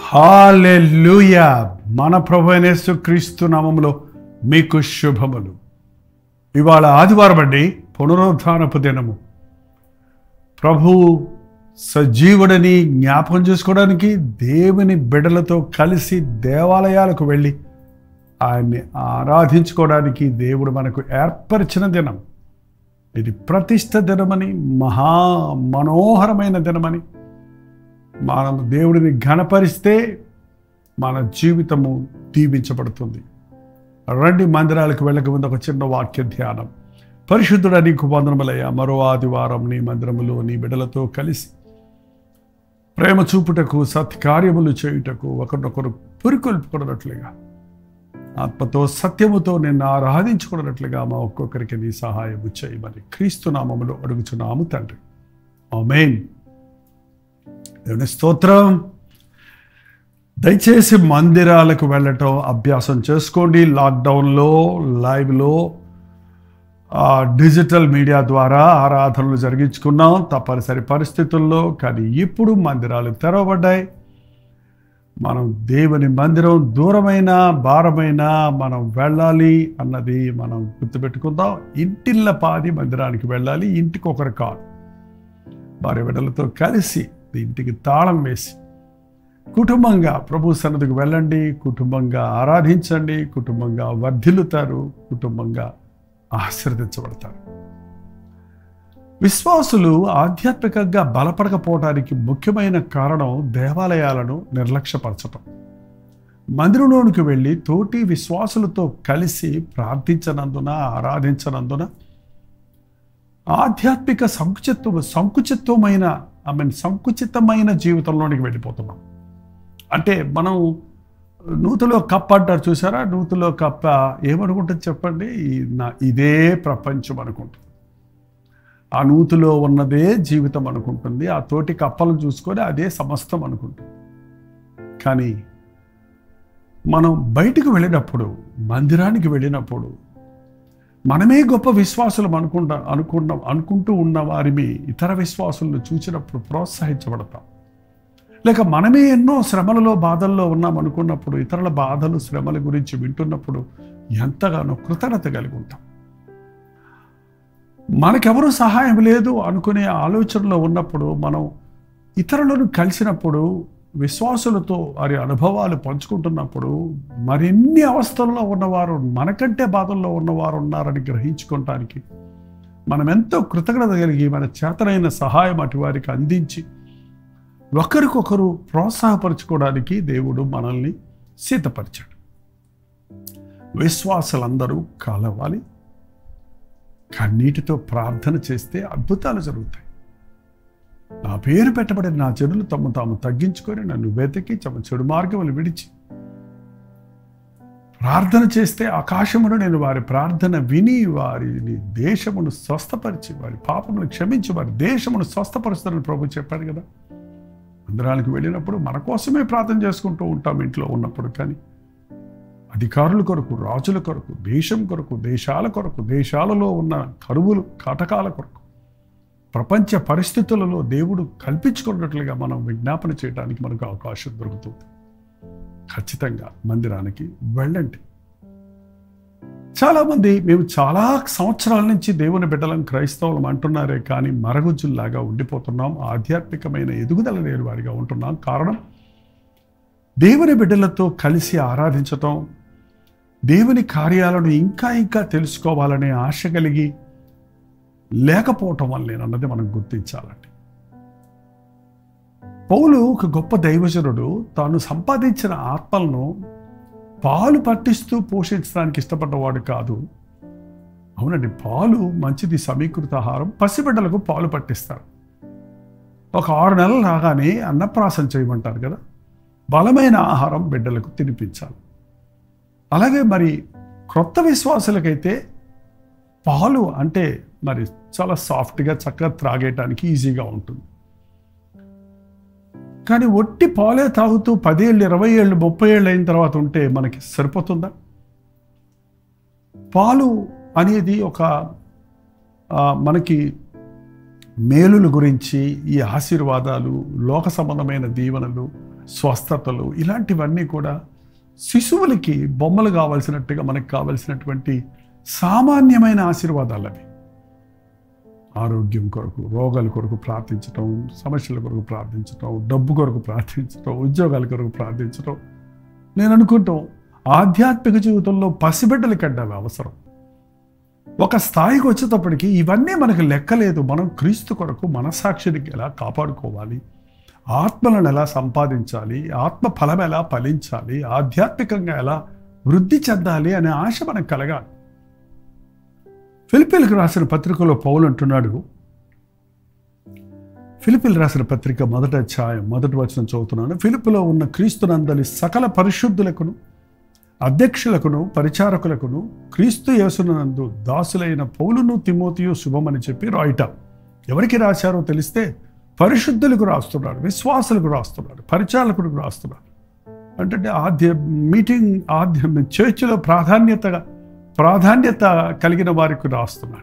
Hallelujah మన ప్రభు అయిన యేసుక్రీస్తు నామములో మీకు శుభములు ఇవాళ ఆదివారం అండి పునరుద్ధానపు దినము ప్రభు సజీవుడని జ్ఞాపకం చేసుకోవడానికి దేవుని బిడ్డలతో కలిసి దేవాలయాలకు వెళ్ళి ఆయన్ని ఆరాధించుకోవడానికి దేవుడు మనకు ఏర్పరిచిన దినం ఇది ప్రతిష్ట దినమని మహా మనోహరమైన దినమని మనం దేవుడిని ఘనపరిస్తే మన జీవితము దీవించబడుతుంది రండి మందిరాలకు వెళ్ళక ముందు ఒక చిన్న వాక్య ధ్యానం పరిశుద్ధుడ నీకు వందనములయ్యా మరో ఆదివారం నీ మందిరములో నీ బిడ్డలతో కలిసి ప్రేమ చూపుటకు సత్కార్యములు చేయుటకు ఒకరినొకరు పురికొల్పుకున్నట్లుగా ఆత్మతో సత్యముతో నిన్ను ఆరాధించుకున్నట్లుగా మా ఒక్కొక్కరికి నీ సహాయము చేయమని క్రీస్తు నామములో అడుగుచున్నాము తండ్రి ఆమేన్ దేవుని స్తోత్రం దయచేసి మందిరాలకు వెళ్ళటం అభ్యాసం చేసుకోండి లాక్డౌన్లో లైవ్లో ఆ, డిజిటల్ మీడియా ద్వారా ఆరాధనలు జరిగించుకున్నాం తప్పనిసరి పరిస్థితుల్లో కానీ ఇప్పుడు మందిరాలు తెరవబడ్డాయి మనం దేవుని మందిరం దూరమైన భారమైన మనం వెళ్ళాలి అన్నది మనం గుర్తుపెట్టుకుందాం ఇంటిళ్ళ పాది మందిరానికి వెళ్ళాలి ఇంటికి ఒకరు కాదు భార్య బిడ్డలతో కలిసి ఇంటికి తాళం వేసి కుటుంబంగా ప్రభు సన్నదికి వెళ్ళండి కుటుంబంగా ఆరాధించండి కుటుంబంగా వర్ధిల్లుతారు కుటుంబంగా ఆశీర్వదించబడతారు విశ్వాసులు ఆధ్యాత్మికంగా బలపడకపోవడానికి ముఖ్యమైన కారణం దేవాలయాలను నిర్లక్ష్యపరచటం మందిరంలోనికి వెళ్ళి తోటి విశ్వాసులతో కలిసి ప్రార్థించనందున ఆరాధించనందున ఆధ్యాత్మిక సంకుచిత్వ సంకుచిత్వమైన ఐ మీన్ సంకుచితమైన జీవితంలోనికి వెళ్ళిపోతున్నాం అంటే మనం నూతులో కప్ప అంటారు చూసారా నూతులో కప్ప ఏమనుకుంటుంది చెప్పండి ఈ- నా- ఇదే ప్రపంచం అనుకుంటుంది ఆ నూతులో ఉన్నదే జీవితం అనుకుంటుంది ఆ తోటి కప్పలను చూసుకొని అదే సమస్తం అనుకుంటుంది కానీ మనం బయటికి వెళ్ళినప్పుడు మందిరానికి వెళ్ళినప్పుడు మనమే గొప్ప విశ్వాసులం అనుకుంటా అనుకున్న అనుకుంటూ ఉన్న వారిని ఇతర విశ్వాసులను చూసినప్పుడు ప్రోత్సహించబడతాం లేక మనమే ఎన్నో శ్రమలలో బాధల్లో ఉన్నాం అనుకున్నప్పుడు ఇతరుల బాధలు శ్రమల గురించి వింటున్నప్పుడు ఎంతగానో కృతజ్ఞత కలిగి ఉంటాం మనకెవరూ సహాయం లేదు అనుకునే ఆలోచనలో ఉన్నప్పుడు మనం ఇతరులను కలిసినప్పుడు విశ్వాసులతో వారి అనుభవాలు పంచుకుంటున్నప్పుడు మరిన్ని అవస్థల్లో ఉన్నవారు మనకంటే బాధల్లో ఉన్నవారు ఉన్నారని గ్రహించుకోవటానికి మనం ఎంతో కృతజ్ఞత కలిగి మన చేతనైన సహాయం అటు వారికి అందించి ఒకరికొకరు ప్రోత్సాహపరచుకోవడానికి దేవుడు మనల్ని సిద్ధపరిచాడు విశ్వాసులందరూ కలవాలి కన్నీటితో ప్రార్థన చేస్తే అద్భుతాలు జరుగుతాయి నా పేరు పెట్టబడిన నా జనులు తమ తాము తగ్గించుకొని నన్ను వెతికి తమ చెడు మార్గములు విడిచి ప్రార్థన చేస్తే ఆకాశమును నేను వారి ప్రార్థన విని వారిని దేశమును స్వస్థపరిచి వారి పాపమును క్షమించి వారి దేశమును స్వస్థపరుస్తారని ప్రభు చెప్పాడు కదా మందిరానికి వెళ్ళినప్పుడు మన కోసమే ప్రార్థన చేసుకుంటూ ఉంటాం ఇంట్లో ఉన్నప్పుడు కానీ అధికారుల కొరకు రాజుల కొరకు దేశం కొరకు దేశాల కొరకు దేశాలలో ఉన్న కరువులు కాటకాల కొరకు ప్రపంచ పరిస్థితులలో దేవుడు కల్పించుకున్నట్లుగా మనం విజ్ఞాపన చేయడానికి మనకు అవకాశం దొరుకుతుంది ఖచ్చితంగా మందిరానికి వెళ్ళండి చాలామంది మేము చాలా సంవత్సరాల నుంచి దేవుని బిడ్డలం క్రైస్తవులం అంటున్నారే కానీ మరగుజ్జుల్లాగా ఉండిపోతున్నాం ఆధ్యాత్మికమైన ఎదుగుదల లేని వారిగా ఉంటున్నాం కారణం దేవుని బిడ్డలతో కలిసి ఆరాధించటం దేవుని కార్యాలను ఇంకా ఇంకా తెలుసుకోవాలనే ఆశ కలిగి లేకపోవటం వల్లేనన్నది మనం గుర్తించాలండి పౌలు ఒక గొప్ప దైవజనుడు తాను సంపాదించిన ఆత్మలను పాలు పట్టిస్తూ పోషించడానికి ఇష్టపడ్డవాడు కాదు అవునండి పాలు మంచిది సమీకృత ఆహారం పసిబిడ్డలకు పాలు పట్టిస్తారు ఒక ఆరు నెలలు రాగానే అన్నప్రాసం చేయమంటారు కదా బలమైన ఆహారం బిడ్డలకు తినిపించాలి అలాగే మరి క్రొత్త విశ్వాసులకైతే పాలు అంటే మరి చాలా సాఫ్ట్గా చక్కగా త్రాగేయటానికి ఈజీగా ఉంటుంది కానీ ఒట్టి పాలే తాగుతూ పదేళ్ళు ఇరవై ఏళ్ళు ముప్పై ఏళ్ళు అయిన తర్వాత ఉంటే మనకి సరిపోతుందా పాలు అనేది ఒక ఆ, మనకి మేలుల గురించి ఈ ఆశీర్వాదాలు లోక సంబంధమైన దీవెనలు స్వస్థతలు ఇలాంటివన్నీ కూడా శిశువులకి బొమ్మలు కావాల్సినట్టుగా మనకు కావలసినటువంటి సామాన్యమైన ఆశీర్వాదాలు అవి ఆరోగ్యం కొరకు రోగాల కొరకు ప్రార్థించటం సమస్యల కొరకు ప్రార్థించటం డబ్బు కొరకు ప్రార్థించటం ఉద్యోగాల కొరకు ప్రార్థించటం నేను అనుకుంటాం ఆధ్యాత్మిక జీవితంలో పసిబిడ్డల కంటే అవి అవసరం ఒక స్థాయికి వచ్చేటప్పటికి ఇవన్నీ మనకు లెక్కలేదు మనం క్రీస్తు కొరకు మనసాక్షిని ఎలా కాపాడుకోవాలి ఆత్మలను ఎలా సంపాదించాలి ఆత్మ ఫలం ఎలా ఫలించాలి ఆధ్యాత్మికంగా ఎలా వృద్ధి చెందాలి అనే ఆశ మనకు కలగాలి ఫిలిపిలకు రాసిన పత్రికలో పౌలు అంటున్నాడు ఫిలిపిల్ రాసిన పత్రిక మొదట అధ్యాయం మొదటి వచనం చదువుతున్నాను ఫిలిపిలో ఉన్న క్రీస్తునందలి సకల పరిశుద్ధులకును అధ్యక్షులకును పరిచారకులకును క్రీస్తు యేసునందు దాసులైన పౌలును తిమోతియు శుభమని చెప్పి రాయిట ఎవరికి రాశారో తెలిస్తే పరిశుద్ధులకు రాస్తున్నాడు విశ్వాసులకు రాస్తున్నాడు పరిచారకులకు రాస్తున్నాడు అంటే ఆద్య మీటింగ్ ఆద్య చర్చిలో ప్రాధాన్యత ప్రాధాన్యత కలిగిన వారికి రాస్తున్నాడు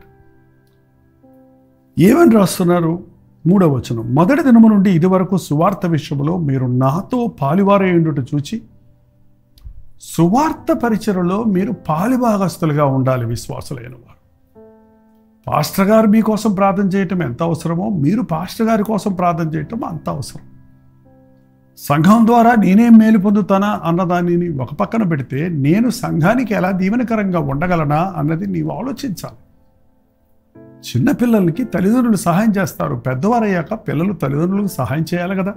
ఏమని రాస్తున్నారు మూడవ వచనం మొదటి దినము నుండి ఇదివరకు సువార్త విషయంలో మీరు నాతో పాలివారయుండుట చూచి సువార్త పరిచయలో మీరు పాలిభాగస్తులుగా ఉండాలి విశ్వాసులైన వారు పాస్టర్ గారు మీకోసం ప్రార్థన చేయటం ఎంత అవసరమో మీరు పాస్టర్ గారి కోసం ప్రార్థన చేయటం అంత అవసరం సంఘం ద్వారా నేనేం మేలు పొందుతానా అన్నదానిని ఒక పక్కన పెడితే నేను సంఘానికి ఎలా దీవెనకరంగా ఉండగలనా అన్నది నీవు ఆలోచించాలి చిన్నపిల్లలకి తల్లిదండ్రులు సహాయం చేస్తారు పెద్దవారయ్యాక పిల్లలు తల్లిదండ్రులకు సహాయం చేయాలి కదా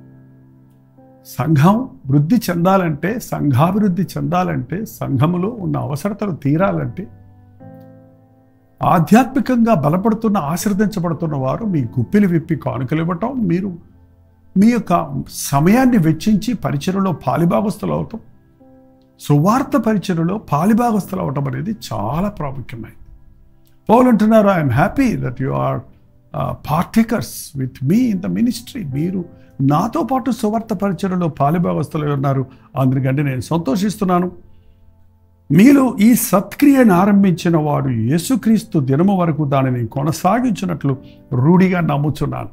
సంఘం వృద్ధి చెందాలంటే సంఘాభివృద్ధి చెందాలంటే సంఘములో ఉన్న అవసరతలు తీరాలంటే ఆధ్యాత్మికంగా బలపడుతున్న ఆశీర్వదించబడుతున్న వారు మీ గుప్పిలు విప్పి కానుకలు ఇవ్వటం మీరు మీ యొక్క సమయాన్ని వెచ్చించి పరిచయలో పాలిభాగస్తులు అవటం సువార్త పరిచయలో పాలిభాగస్తులు అవటం అనేది చాలా ప్రాముఖ్యమైనది పౌలు అంటున్నారు I'm happy that you are partakers with me in the ministry మీరు నాతో పాటు సువార్త పరిచయలో పాలిభాగస్తులు ఉన్నారు అందుకంటే నేను సంతోషిస్తున్నాను మీలో ఈ సత్క్రియను ఆరంభించిన వాడు యేసుక్రీస్తు దినము వరకు దానిని కొనసాగించినట్లు రూఢిగా నమ్ముచున్నాను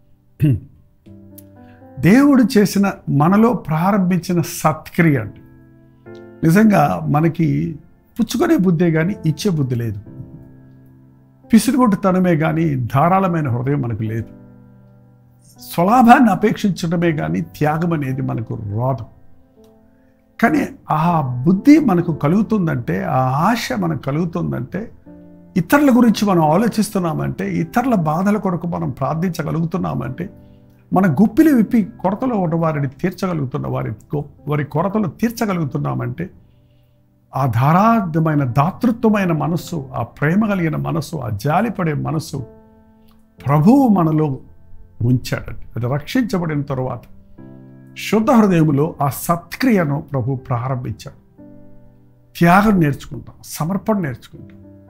దేవుడు చేసిన మనలో ప్రారంభించిన సత్క్రియ అండి నిజంగా మనకి పుచ్చుకునే బుద్ధే కానీ ఇచ్చే బుద్ధి లేదు పిసిరిగొట్టుతనమే కానీ ధారాళమైన హృదయం మనకు లేదు స్వలాభాన్ని అపేక్షించడమే కానీ త్యాగం అనేది మనకు రాదు కానీ ఆ బుద్ధి మనకు కలుగుతుందంటే ఆ ఆశ మనకు కలుగుతుందంటే ఇతరుల గురించి మనం ఆలోచిస్తున్నామంటే ఇతరుల బాధల కొరకు మనం ప్రార్థించగలుగుతున్నామంటే మన గుప్పిలి విప్పి కొరతలో ఉన్న వారిని తీర్చగలుగుతున్న వారి గొ- వారి కొరతలు తీర్చగలుగుతున్నామంటే ఆ ధారార్థమైన దాతృత్వమైన మనస్సు ఆ ప్రేమ కలిగిన మనస్సు ఆ జాలిపడే మనస్సు ప్రభువు మనలో ఉంచాడండి అది రక్షించబడిన తరువాత శుద్ధ హృదయములో ఆ సత్క్రియను ప్రభు ప్రారంభించాడు త్యాగం నేర్చుకుంటాం సమర్పణ నేర్చుకుంటాం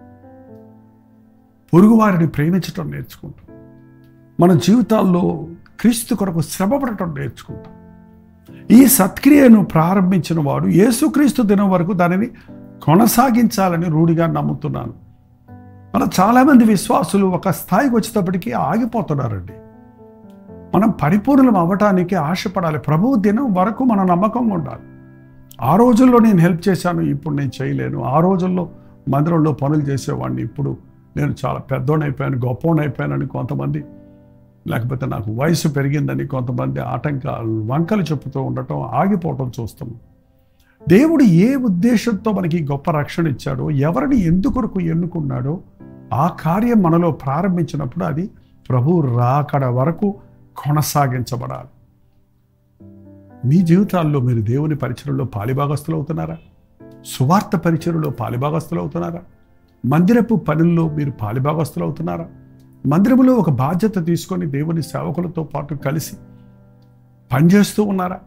పొరుగువారిని ప్రేమించటం నేర్చుకుంటాం మన జీవితాల్లో క్రీస్తు కొరకు శ్రమపడటం నేర్చుకుంటాం ఈ సత్క్రియను ప్రారంభించిన వాడు యేసుక్రీస్తు దినం వరకు దానిని కొనసాగించాలని రూఢిగా నమ్ముతున్నాను మన చాలామంది విశ్వాసులు ఒక స్థాయికి వచ్చేటప్పటికి ఆగిపోతున్నారండి మనం పరిపూర్ణం అవ్వటానికి ఆశపడాలి ప్రభువు దినం వరకు మన నమ్మకంగా ఉండాలి ఆ రోజుల్లో నేను హెల్ప్ చేశాను ఇప్పుడు నేను చేయలేను ఆ రోజుల్లో మందిరంలో పనులు చేసేవాడిని ఇప్పుడు నేను చాలా పెద్దోడైపోయాను గొప్పోడైపోయానని కొంతమంది లేకపోతే నాకు వయసు పెరిగిందని కొంతమంది ఆటంకాలు వంకలు చెప్పుతూ ఉండటం ఆగిపోవటం చూస్తున్నాం దేవుడు ఏ ఉద్దేశంతో మనకి ఈ గొప్ప రక్షణ ఇచ్చాడో ఎవరిని ఎందుకొరకు ఎన్నుకున్నాడో ఆ కార్యం మనలో ప్రారంభించినప్పుడు అది ప్రభు రాకడ వరకు కొనసాగించబడాలి మీ జీవితాల్లో మీరు దేవుని పరిచయంలో పాలిభాగస్తులు అవుతున్నారా సువార్త పరిచయంలో పాలిభాగస్తులు అవుతున్నారా మందిరపు పనుల్లో మీరు పాలిభాగస్తులు అవుతున్నారా మందిరములో ఒక బాధ్యత తీసుకొని దేవుని సేవకులతో పాటు కలిసి పనిచేస్తూ ఉన్నారా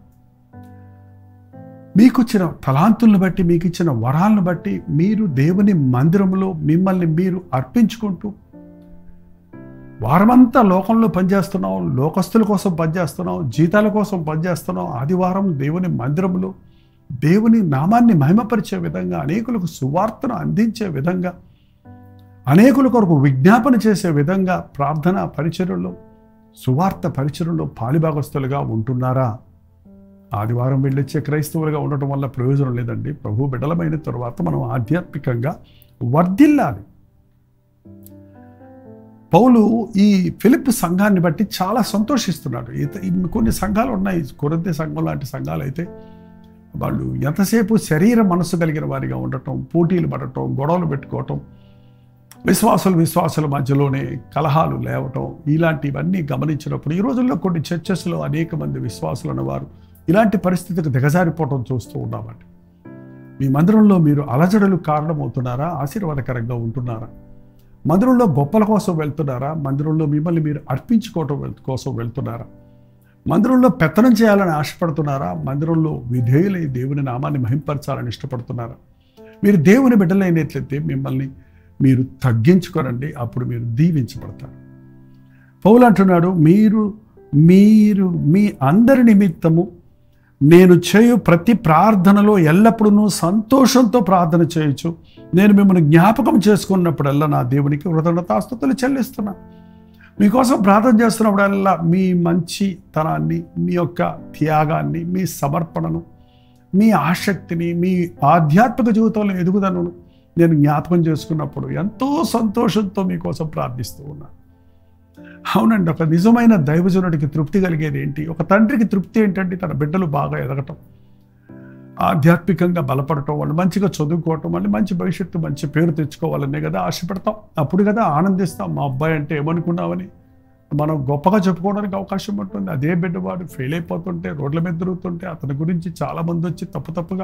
మీకు ఇచ్చిన తలాంతులను బట్టి మీకు ఇచ్చిన వరాలను బట్టి మీరు దేవుని మందిరంలో మిమ్మల్ని మీరు అర్పించుకుంటూ వారమంతా లోకంలో పనిచేస్తున్నాం లోకస్తుల కోసం పనిచేస్తున్నాం జీతాల కోసం పనిచేస్తున్నాం ఆదివారం దేవుని మందిరంలో దేవుని నామాన్ని మహిమపరిచే విధంగా అనేకులకు సువార్తను అందించే విధంగా అనేకుల కొరకు విజ్ఞాపన చేసే విధంగా ప్రార్థన పరిచర్యలో సువార్త పరిచర్యలో పాలిభాగస్తులుగా ఉంటున్నారా ఆదివారం వెళ్ళొచ్చే క్రైస్తవులుగా ఉండటం వల్ల ప్రయోజనం లేదండి ప్రభు బిడ్డలమైన తరువాత మనం ఆధ్యాత్మికంగా వర్ధిల్లాలి పౌలు ఈ ఫిలిప్ సంఘాన్ని బట్టి చాలా సంతోషిస్తున్నాడు ఇత- ఇన్ని కొన్ని సంఘాలు ఉన్నాయి కొరంతి సంఘం లాంటి సంఘాలు అయితే వాళ్ళు ఎంతసేపు శరీర మనస్సు కలిగిన వారిగా ఉండటం పోటీలు పడటం గొడవలు పెట్టుకోవటం విశ్వాసులు విశ్వాసుల మధ్యలోనే కలహాలు లేవటం ఇలాంటివన్నీ గమనించినప్పుడు ఈ రోజుల్లో కొన్ని చర్చెస్లో అనేక మంది విశ్వాసులు ఉన్నవారు ఇలాంటి పరిస్థితికి దిగజారిపోవటం చూస్తూ ఉన్నామండి మీ మందిరంలో మీరు అలజడులు కారణమవుతున్నారా ఆశీర్వాదకరంగా ఉంటున్నారా మందిరంలో గొప్పల కోసం వెళ్తున్నారా మందిరంలో మిమ్మల్ని మీరు అర్పించుకోవటం వెళ్- కోసం వెళ్తున్నారా మందిరంలో పెత్తనం చేయాలని ఆశపడుతున్నారా మందిరంలో విధేయులై దేవుని నామాన్ని మహింపరచాలని ఇష్టపడుతున్నారా మీరు దేవుని బిడ్డలైనట్లయితే మిమ్మల్ని మీరు తగ్గించుకోనండి అప్పుడు మీరు దీవించబడతారు పౌలు అంటున్నాడు మీరు మీరు మీ అందరి నిమిత్తము నేను చేయు ప్రతి ప్రార్థనలో ఎల్లప్పుడూ సంతోషంతో ప్రార్థన చేయొచ్చు నేను మిమ్మల్ని జ్ఞాపకం చేసుకున్నప్పుడల్లా నా దేవునికి కృతజ్ఞతాస్తుతులు చెల్లిస్తున్నా మీకోసం ప్రార్థన చేస్తున్నప్పుడల్లా మీ మంచితనాన్ని మీ యొక్క త్యాగాన్ని మీ సమర్పణను మీ ఆసక్తిని మీ ఆధ్యాత్మిక జీవితంలో ఎదుగుదలను నేను జ్ఞాపకం చేసుకున్నప్పుడు ఎంతో సంతోషంతో మీకోసం ప్రార్థిస్తూ ఉన్నాను అవునండి ఒక నిజమైన దైవజనుడికి తృప్తి కలిగేది ఏంటి ఒక తండ్రికి తృప్తి ఏంటంటే తన బిడ్డలు బాగా ఎదగటం ఆధ్యాత్మికంగా బలపడటం వాళ్ళు మంచిగా చదువుకోవటం వాళ్ళు మంచి భవిష్యత్తు మంచి పేరు తెచ్చుకోవాలనే కదా ఆశపడతాం అప్పుడు కదా ఆనందిస్తాం మా అబ్బాయి అంటే ఏమనుకున్నామని మనం గొప్పగా చెప్పుకోవడానికి అవకాశం ఉంటుంది అదే బిడ్డ వాడు ఫెయిల్ అయిపోతుంటే రోడ్ల మీద తిరుగుతుంటే అతని గురించి చాలా మంది వచ్చి తప్పు తప్పుగా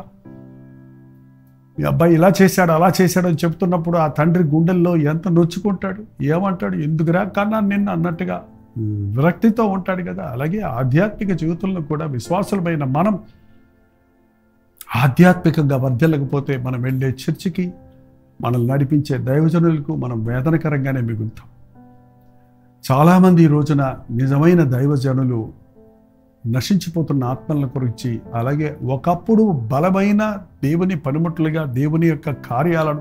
మీ అబ్బాయి ఇలా చేశాడు అలా చేశాడు అని చెప్తున్నప్పుడు ఆ తండ్రి గుండెల్లో ఎంత నొచ్చుకుంటాడు ఏమంటాడు ఎందుకురా కన్నా నిన్ను అన్నట్టుగా విరక్తితో ఉంటాడు కదా అలాగే ఆధ్యాత్మిక జీవితంలో కూడా విశ్వాసులమైన మనం ఆధ్యాత్మికంగా వర్ధలకపోతే మనం వెళ్ళే చర్చికి మనల్ని నడిపించే దైవజనులకు మనం వేదనకరంగానే మిగులుతాం చాలామంది ఈ రోజున నిజమైన దైవజనులు నశించిపోతున్న ఆత్మల గురించి అలాగే ఒకప్పుడు బలమైన దేవుని పనిముట్లుగా దేవుని యొక్క కార్యాలను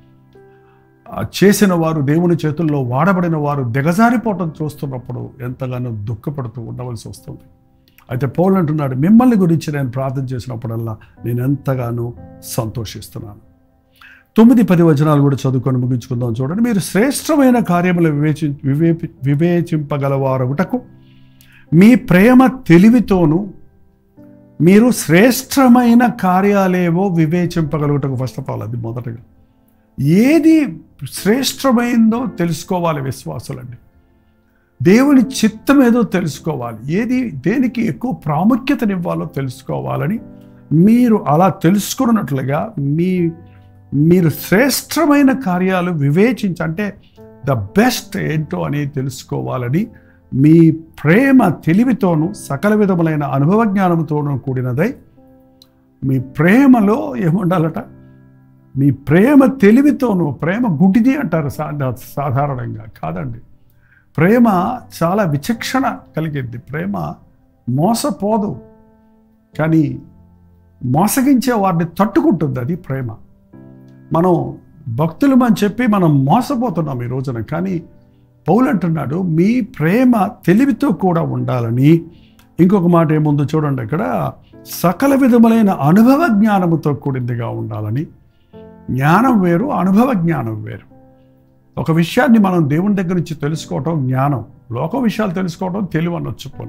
ఆ, చేసిన వారు దేవుని చేతుల్లో వాడబడిన వారు దిగజారిపోవటం చూస్తున్నప్పుడు ఎంతగానో దుఃఖపడుతూ ఉండవలసి వస్తుంది అయితే పౌలు అంటున్నాడు మిమ్మల్ని గురించి నేను ప్రార్థన చేసినప్పుడల్లా నేను ఎంతగానో సంతోషిస్తున్నాను తొమ్మిది పది వచనాలు కూడా చదువుకొని ముగించుకుందాం చూడండి మీరు శ్రేష్టమైన కార్యములు వివేచి వివేపి వివేచింపగలవారొకటకు మీ ప్రేమ తెలివితోనూ మీరు శ్రేష్టమైన కార్యాలేవో వివేచింపగలుగుటకు ఫస్ట్ ఆఫ్ ఆల్ అది మొదటగా ఏది శ్రేష్టమైందో తెలుసుకోవాలి విశ్వాసులండి దేవుని చిత్తం ఏదో తెలుసుకోవాలి ఏది దేనికి ఎక్కువ ప్రాముఖ్యతనివ్వాలో తెలుసుకోవాలని మీరు అలా తెలుసుకున్నట్లుగా మీ మీరు శ్రేష్టమైన కార్యాలు వివేచించి అంటే ద బెస్ట్ ఏంటో అనేది తెలుసుకోవాలని మీ ప్రేమ తెలివితోనూ సకల విధములైన అనుభవ జ్ఞానంతోనూ కూడినదై మీ ప్రేమలో ఏముండాలట మీ ప్రేమ తెలివితోనూ ప్రేమ గుడ్డిది అంటారు సా సాధారణంగా కాదండి ప్రేమ చాలా విచక్షణ కలిగిద్ది ప్రేమ మోసపోదు కానీ మోసగించే వారిని తట్టుకుంటుంది అది ప్రేమ మనం భక్తులమని చెప్పి మనం మోసపోతున్నాం ఈ రోజున కానీ పౌలు అంటున్నాడు మీ ప్రేమ తెలివితో కూడా ఉండాలని ఇంకొక మాట ఏముందో చూడండి అక్కడ సకల విధములైన అనుభవ జ్ఞానముతో కూడిందిగా ఉండాలని జ్ఞానం వేరు అనుభవ జ్ఞానం వేరు ఒక విషయాన్ని మనం దేవుని దగ్గర నుంచి తెలుసుకోవటం జ్ఞానం లోక విషయాలు తెలుసుకోవటం తెలివి అనొచ్చు పోనీ.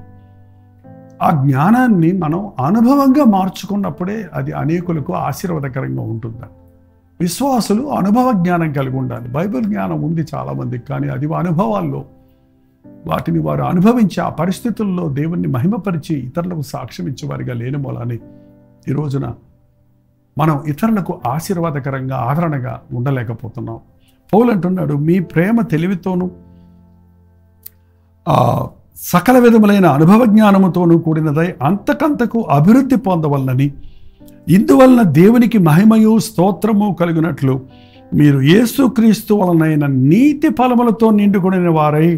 ఆ జ్ఞానాన్ని మనం అనుభవంగా మార్చుకున్నప్పుడే అది అనేకులకు ఆశీర్వాదకరంగా ఉంటుంది విశ్వాసులు అనుభవ జ్ఞానం కలిగి ఉండాలి బైబిల్ జ్ఞానం ఉంది చాలామందికి కానీ అది అనుభవాల్లో వాటిని వారు అనుభవించి ఆ పరిస్థితుల్లో దేవుణ్ణి మహిమపరిచి ఇతరులకు సాక్ష్యం ఇచ్చేవారిగా లేని మూలాన్ని ఈ రోజున మనం ఇతరులకు ఆశీర్వాదకరంగా ఆదరణగా ఉండలేకపోతున్నాం పౌలు అంటున్నాడు మీ ప్రేమ తెలివితోనూ ఆ సకల విధములైన అనుభవ జ్ఞానముతోనూ కూడినదై అంతకంతకు అభివృద్ధి పొందవలనని ఇందువలన దేవునికి మహిమయు స్తోత్రము కలిగినట్లు మీరు యేసుక్రీస్తు వలనైన నీతి ఫలములతో నిండుకుని వారై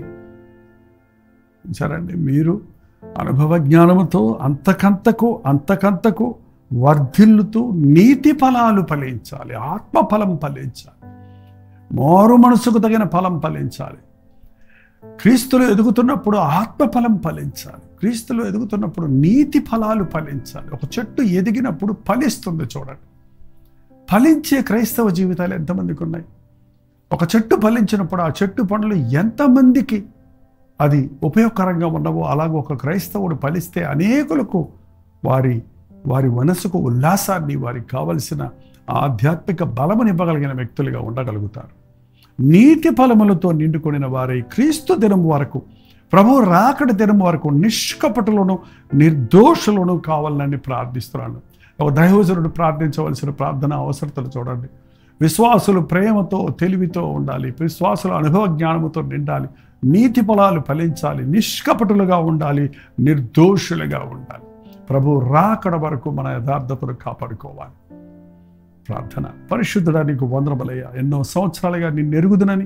సరండి మీరు అనుభవ జ్ఞానముతో అంతకంతకు అంతకంతకు వర్ధిల్లుతూ నీతి ఫలాలు ఫలించాలి ఆత్మ ఫలం ఫలించాలి మారు మనసుకు తగిన ఫలం ఫలించాలి క్రీస్తులో ఎదుగుతున్నప్పుడు ఆత్మఫలం ఫలించాలి క్రీస్తులో ఎదుగుతున్నప్పుడు నీతి ఫలాలు ఫలించాలి ఒక చెట్టు ఎదిగినప్పుడు ఫలిస్తుంది చూడండి ఫలించే క్రైస్తవ జీవితాలు ఎంతమందికి ఉన్నాయి ఒక చెట్టు ఫలించినప్పుడు ఆ చెట్టు పండ్లు ఎంతమందికి అది ఉపయోగకరంగా ఉన్నవో అలాగే ఒక క్రైస్తవుడు ఫలిస్తే అనేకులకు వారి వారి మనసుకు ఉల్లాసాన్ని వారికి కావలసిన ఆధ్యాత్మిక బలమునివ్వగలిగిన వ్యక్తులుగా ఉండగలుగుతారు నీతి ఫలములతో నిండుకొనిన వారై క్రీస్తు దినం వరకు ప్రభు రాకడ దినం వరకు నిష్కపటులను నిర్దోషులను కావాలని ప్రార్థిస్తున్నాను ఒక దైవజనుడు ప్రార్థించవలసిన ప్రార్థన అవసరతలు చూడండి విశ్వాసులు ప్రేమతో తెలివితో ఉండాలి విశ్వాసులు అనుభవ జ్ఞానముతో నిండాలి నీతి ఫలాలు ఫలించాలి నిష్కపటులుగా ఉండాలి నిర్దోషులుగా ఉండాలి ప్రభు రాకడ వరకు మన యథార్థతను కాపాడుకోవాలి ప్రార్థన పరిశుద్ధుడా నీకు వందనములయ్యా ఎన్నో సంవత్సరాలుగా నిన్ను ఎరుగుదునని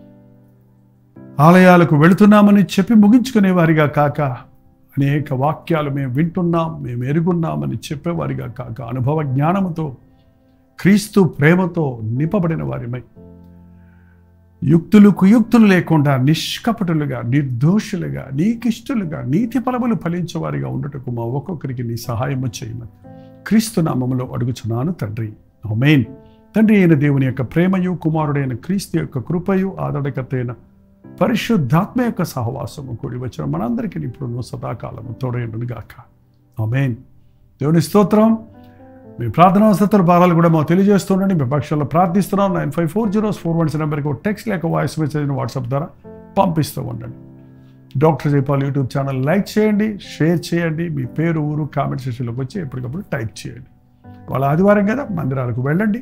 ఆలయాలకు వెళుతున్నామని చెప్పి ముగించుకునే వారిగా కాక అనేక వాక్యాలు మేము వింటున్నాం మేము ఎరుగున్నామని చెప్పేవారిగా కాక అనుభవ జ్ఞానముతో క్రీస్తు ప్రేమతో నింపబడిన వారిమై యుక్తులు కుయుక్తులు లేకుండా నిష్కపటులుగా నిర్దోషులుగా నీకిష్టులుగా నీతి ఫలములు ఫలించేవారిగా ఉండటకు మా ఒక్కొక్కరికి నీ సహాయము చేయమని క్రీస్తు నామములో అడుగుచున్నాను తండ్రి ఆమేన్ తండ్రి అయిన దేవుని యొక్క ప్రేమయు కుమారుడైన క్రీస్తు యొక్క కృపయు ఆదడకత అయిన పరిశుద్ధాత్మ యొక్క సహవాసము కూడి వచ్చిన మనందరికీ ఇప్పుడు సదాకాలము తోడైండును గాక ఆమేన్ దేవుని స్తోత్రం మీ ప్రార్థన అవసరతల భారాలు కూడా మాకు తెలియజేస్తుండండి మీ పక్షంలో ప్రార్థిస్తున్నాం nine five four zeros four one నెంబర్కి ఒక టెక్స్ట్ లేక వాయిస్ మెసేజ్ వాట్సాప్ ద్వారా పంపిస్తూ ఉండండి doctor Jaipal YouTube channel like చేయండి షేర్ చేయండి మీ పేరు ఊరు కామెంట్ సెక్షన్లోకి వచ్చి ఎప్పటికప్పుడు టైప్ చేయండి వాళ్ళ ఆదివారం కదా మందిరాలకు వెళ్ళండి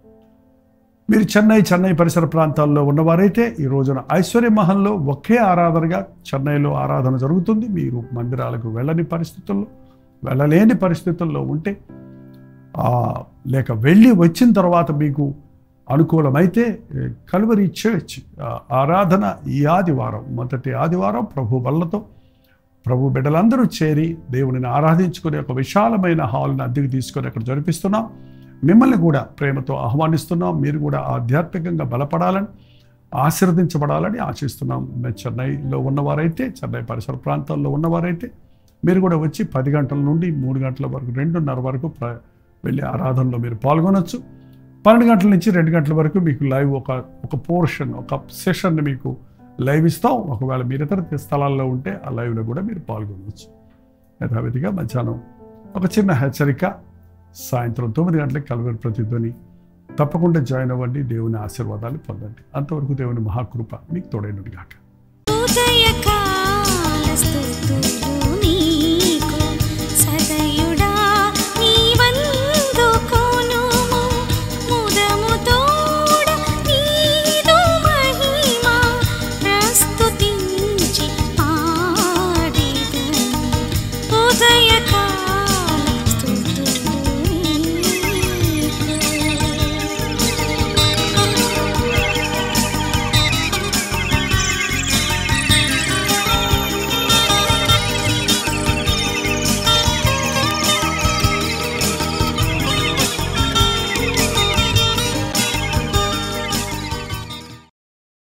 మీరు చెన్నై చెన్నై పరిసర ప్రాంతాల్లో ఉన్నవారైతే ఈ రోజున ఐశ్వర్య మహల్లో ఒకే ఆరాధనగా చెన్నైలో ఆరాధన జరుగుతుంది మీరు మందిరాలకు వెళ్ళని పరిస్థితుల్లో వెళ్ళలేని పరిస్థితుల్లో ఉంటే ఆ, లేక వెళ్ళి వచ్చిన తర్వాత మీకు అనుకూలమైతే ఏ, కల్వరి చర్చ్ ఆ, ఆరాధన ఈ ఆదివారం మొదటి ఆదివారం ప్రభు వల్లతో ప్రభు బిడ్డలందరూ చేరి దేవునిని ఆరాధించుకునే ఒక విశాలమైన హాల్ని అద్దెకు తీసుకొని అక్కడ జరిపిస్తున్నాం మిమ్మల్ని కూడా ప్రేమతో ఆహ్వానిస్తున్నాం మీరు కూడా ఆధ్యాత్మికంగా బలపడాలని ఆశీర్వదించబడాలని ఆశిస్తున్నాం మేము చెన్నైలో ఉన్నవారైతే చెన్నై పరిసర ప్రాంతాల్లో ఉన్నవారైతే మీరు కూడా వచ్చి పది గంటల నుండి మూడు గంటల వరకు రెండున్నర వరకు ప్ర వెళ్ళి ఆరాధనలో మీరు పాల్గొనొచ్చు పన్నెండు గంటల నుంచి రెండు గంటల వరకు మీకు లైవ్ ఒక ఒక పోర్షన్ ఒక సెషన్ని మీకు లైవ్ ఇస్తాం ఒకవేళ మీరు ఇతర స్థలాల్లో ఉంటే ఆ లైవ్లో కూడా మీరు పాల్గొనవచ్చు యథావిధిగా మధ్యాహ్నం ఒక చిన్న హెచ్చరిక సాయంత్రం తొమ్మిది గంటలకు కలవరి ప్రతిధ్వని తప్పకుండా జాయిన్ అవ్వండి దేవుని ఆశీర్వాదాలు పొందండి అంతవరకు దేవుని మహాకృప మీకు తోడైనది కాక ఉదయకాల స్తుతులు